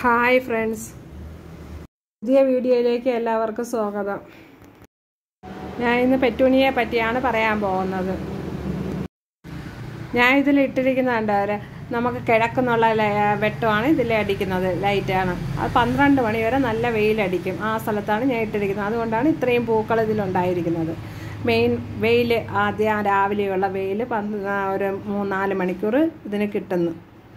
hi friends പുതിയ വീഡിയോയിലേക്ക് എല്ലാവർക്കും സ്വാഗതം ഞാൻ ഇന്ന് പെറ്റൂണിയെ പറ്റിയാണ് പറയാൻ പോകുന്നത് ഞാൻ ഇതിൽ ഇട്ടിരിക്കുന്നുണ്ട് ഒരു നമുക്ക് കിഴക്കുന്നുള്ള ല- വെട്ടമാണ് ഇതിൽ അടിക്കുന്നത് ലൈറ്റാണ് അത് പന്ത്രണ്ട് മണി വരെ നല്ല വെയിലടിക്കും ആ സ്ഥലത്താണ് ഞാൻ ഇട്ടിരിക്കുന്നത് അതുകൊണ്ടാണ് ഇത്രയും പൂക്കൾ ഇതിലുണ്ടായിരിക്കുന്നത് മെയിൻ വെയിൽ ആദ്യം രാവിലെയുള്ള വെയിൽ പന്ത് ഒരു മൂന്നാല് മണിക്കൂർ ഇതിന് കിട്ടുന്നു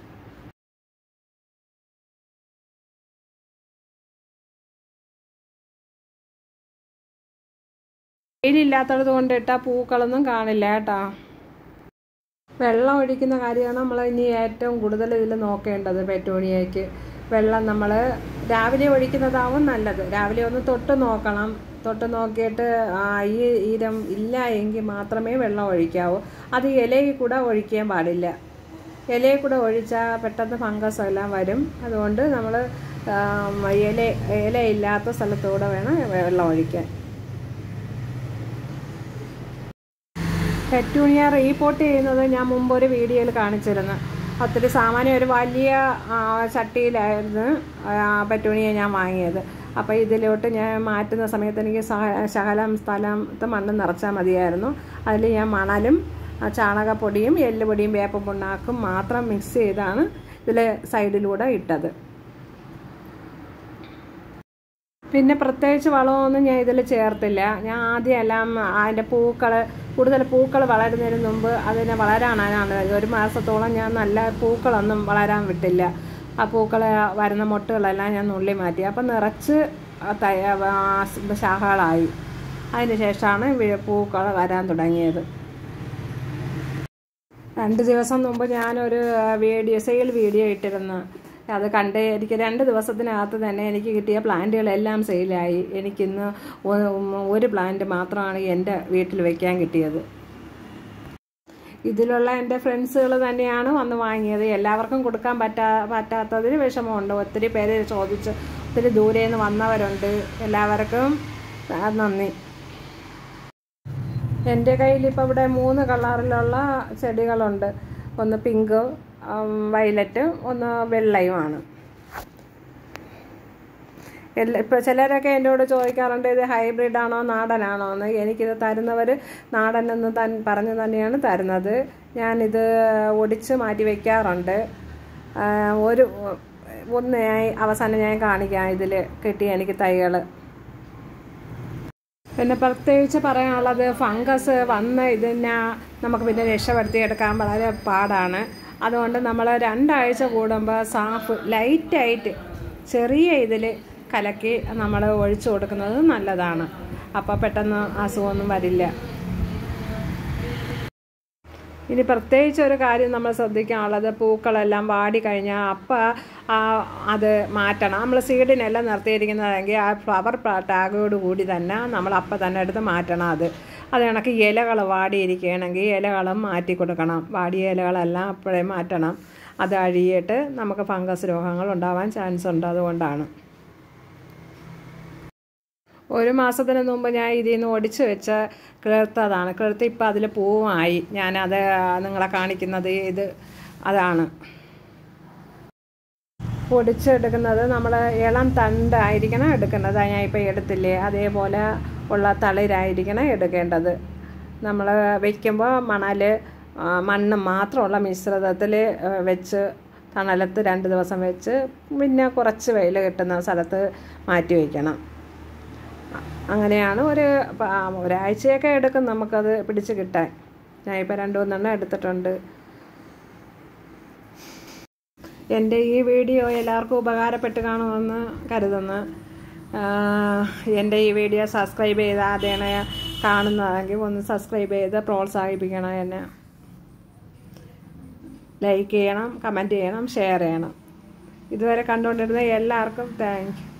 വെയിലില്ലാത്തത് കൊണ്ട് ഇട്ടാൽ പൂക്കളൊന്നും കാണില്ല കേട്ടോ വെള്ളം ഒഴിക്കുന്ന കാര്യമാണ് നമ്മൾ ഇനി ഏറ്റവും കൂടുതൽ ഇതിൽ നോക്കേണ്ടത് പെറ്റോണിയയ്ക്ക് വെള്ളം നമ്മൾ രാവിലെ ഒഴിക്കുന്നതാവും നല്ലത് രാവിലെ ഒന്ന് തൊട്ട് നോക്കണം തൊട്ട് നോക്കിയിട്ട് ആ, ഈ ഈരം ഇല്ല എങ്കിൽ മാത്രമേ വെള്ളം ഒഴിക്കാവൂ അത് ഇലയിൽ കൂടെ ഒഴിക്കാൻ പാടില്ല ഇലയിൽ കൂടെ ഒഴിച്ചാൽ പെട്ടെന്ന് ഫംഗസ് എല്ലാം വരും അതുകൊണ്ട് നമ്മൾ ഇല ഇലയില്ലാത്ത സ്ഥലത്തൂടെ വേണം വെള്ളം ഒഴിക്കാൻ പെറ്റൂണിയ റീപോർട്ട് ചെയ്യുന്നത് ഞാൻ മുമ്പ് ഒരു വീഡിയോയിൽ കാണിച്ചിരുന്നു ഒത്തിരി സാമാന്യം ഒരു വലിയ ആ, ചട്ടിയിലായിരുന്നു ആ, പെറ്റൂണിയ ഞാൻ വാങ്ങിയത് അപ്പോൾ ഇതിലോട്ട് ഞാൻ മാറ്റുന്ന സമയത്ത് എനിക്ക് സഹ- ശകലം സ്ഥലത്ത് മണ്ണ് നിറച്ചാൽ മതിയായിരുന്നു അതിൽ ഞാൻ മണലും ആ, ചാണകപ്പൊടിയും എല്ലുപൊടിയും വേപ്പ പുണ്ണാക്കും മാത്രം മിക്സ് ചെയ്താണ് ഇതിൽ സൈഡിലൂടെ ഇട്ടത് പിന്നെ പ്രത്യേകിച്ച് വളമൊന്നും ഞാൻ ഇതിൽ ചേർത്തില്ല ഞാൻ ആദ്യം എല്ലാം അതിൻ്റെ പൂക്കൾ കൂടുതൽ പൂക്കൾ വളരുന്നതിന് മുമ്പ് അതിനെ വളരാനാണ് ഒരു മാസത്തോളം ഞാൻ നല്ല പൂക്കളൊന്നും വളരാൻ വിട്ടില്ല ആ പൂക്കൾ വരുന്ന മൊട്ടുകളെല്ലാം ഞാൻ നുള്ളി മാറ്റി അപ്പം നിറച്ച് തയ ആ ശാഖകളായി അതിന് ശേഷമാണ് വി- പൂക്കൾ വരാൻ തുടങ്ങിയത് രണ്ട് ദിവസം മുമ്പ് ഞാനൊരു വീഡിയോ സെയിൽ വീഡിയോ ഇട്ടിരുന്നു അത് കണ്ട് എനിക്ക് രണ്ട് ദിവസത്തിനകത്ത് തന്നെ എനിക്ക് കിട്ടിയ പ്ലാന്റുകളെല്ലാം സെയിലായി എനിക്കിന്ന് ഒ- ഒരു പ്ലാന്റ് മാത്രമാണ് എൻ്റെ വീട്ടിൽ വെക്കാൻ കിട്ടിയത് ഇതിലുള്ള എൻ്റെ ഫ്രണ്ട്സുകൾ തന്നെയാണ് വന്ന് വാങ്ങിയത് എല്ലാവർക്കും കൊടുക്കാൻ പറ്റാ പറ്റാത്തതിന് വിഷമമുണ്ട് ഒത്തിരി പേര് ചോദിച്ച് ഒത്തിരി ദൂരെ നിന്ന് വന്നവരുണ്ട് എല്ലാവർക്കും ആ, നന്ദി എൻ്റെ കയ്യിൽ ഇപ്പോൾ ഇവിടെ മൂന്ന് കളറിലുള്ള ചെടികളുണ്ട് ഒന്ന് പിങ്ക് വയലറ്റ് ഒന്ന് വെള്ളയുമാണ് എല്ലാ ഇപ്പോൾ ചിലരൊക്കെ എന്നോട് ചോദിക്കാറുണ്ട് ഇത് ഹൈബ്രിഡ് ആണോ നാടനാണോ എന്ന് എനിക്കിത് തരുന്നവർ നാടൻ എന്ന് തൻ പറഞ്ഞു തന്നെയാണ് തരുന്നത് ഞാനിത് ഒടിച്ച് മാറ്റി വയ്ക്കാറുണ്ട് ആ, ഒരു ഒന്ന് ഞാൻ അവസാനം ഞാൻ കാണിക്കാം ഇതിൽ കിട്ടിയ എനിക്ക് തൈകൾ പിന്നെ പ്രത്യേകിച്ച് പറയാനുള്ളത് ഫംഗസ് വന്ന് ഇതിനെ നമുക്ക് പിന്നെ രക്ഷപ്പെടുത്തിയെടുക്കാൻ വളരെ പാടാണ് അതുകൊണ്ട് നമ്മൾ രണ്ടാഴ്ച കൂടുമ്പോൾ സാഫ് ലൈറ്റായിട്ട് ചെറിയ ഇതിൽ കലക്കി നമ്മൾ ഒഴിച്ചു കൊടുക്കുന്നത് നല്ലതാണ് അപ്പോൾ പെട്ടെന്ന് അസുഖമൊന്നും വരില്ല ഇനി പ്രത്യേകിച്ച് ഒരു കാര്യം നമ്മൾ ശ്രദ്ധിക്കാനുള്ളത് പൂക്കളെല്ലാം വാടി കഴിഞ്ഞാൽ അപ്പം ആ അത് മാറ്റണം നമ്മൾ സീഡിനെല്ലാം നിർത്തിയിരിക്കുന്നതെങ്കിൽ ആ ഫ്ലവർ ടാഗോട് കൂടി തന്നെ നമ്മൾ അപ്പം തന്നെ എടുത്ത് മാറ്റണം അത് അത് കണക്ക് ഇലകൾ വാടിയിരിക്കുകയാണെങ്കിൽ ഇലകളും മാറ്റി കൊടുക്കണം വാടിയ ഇലകളെല്ലാം അപ്പോഴേ മാറ്റണം അത് അഴിയിട്ട് നമുക്ക് ഫംഗസ് രോഗങ്ങൾ ഉണ്ടാവാൻ ചാൻസ് ഉണ്ട് അതുകൊണ്ടാണ് ഒരു മാസത്തിന് മുമ്പ് ഞാൻ ഇതിൽ നിന്ന് ഒടിച്ച് വെച്ച് കിളിർത്തതാണ് കിളിർത്ത് ഇപ്പം അതിൽ പൂവായി ഞാനത് നിങ്ങളെ കാണിക്കുന്നത് ഇത് അതാണ് പൊടിച്ചെടുക്കുന്നത് നമ്മൾ ഇളം തണ്ടായിരിക്കണം എടുക്കേണ്ടത് ഞാൻ ഇപ്പോൾ എടുത്തില്ലേ അതേപോലെ ഉള്ള തളിരായിരിക്കണം എടുക്കേണ്ടത് നമ്മൾ വയ്ക്കുമ്പോൾ മണൽ ആ, മണ്ണ് മാത്രമുള്ള മിശ്രിതത്തിൽ വെച്ച് തണലത്ത് രണ്ട് ദിവസം വെച്ച് പിന്നെ കുറച്ച് വെയിൽ കിട്ടുന്ന സ്ഥലത്ത് മാറ്റി വയ്ക്കണം അങ്ങനെയാണ് ഒരു പ- ആ, ഒരാഴ്ചയൊക്കെ എടുക്കും നമുക്കത് പിടിച്ച് കിട്ടാൻ ഞാൻ ഇപ്പോൾ രണ്ട് മൂന്നെണ്ണം എടുത്തിട്ടുണ്ട് എൻ്റെ ഈ വീഡിയോ എല്ലാവർക്കും ഉപകാരപ്പെട്ട് കാണുമെന്ന് കരുതുന്നു ആഹ് എൻ്റെ ഈ വീഡിയോ സബ്സ്ക്രൈബ് ചെയ്ത് ആദ്യമാണ് കാണുന്നതെങ്കിൽ ഒന്ന് സബ്സ്ക്രൈബ് ചെയ്ത് പ്രോത്സാഹിപ്പിക്കണം എന്നെ ലൈക്ക് ചെയ്യണം കമൻറ്റ് ചെയ്യണം ഷെയർ ചെയ്യണം ഇതുവരെ കണ്ടുകൊണ്ടിരുന്ന എല്ലാവർക്കും താങ്ക് യു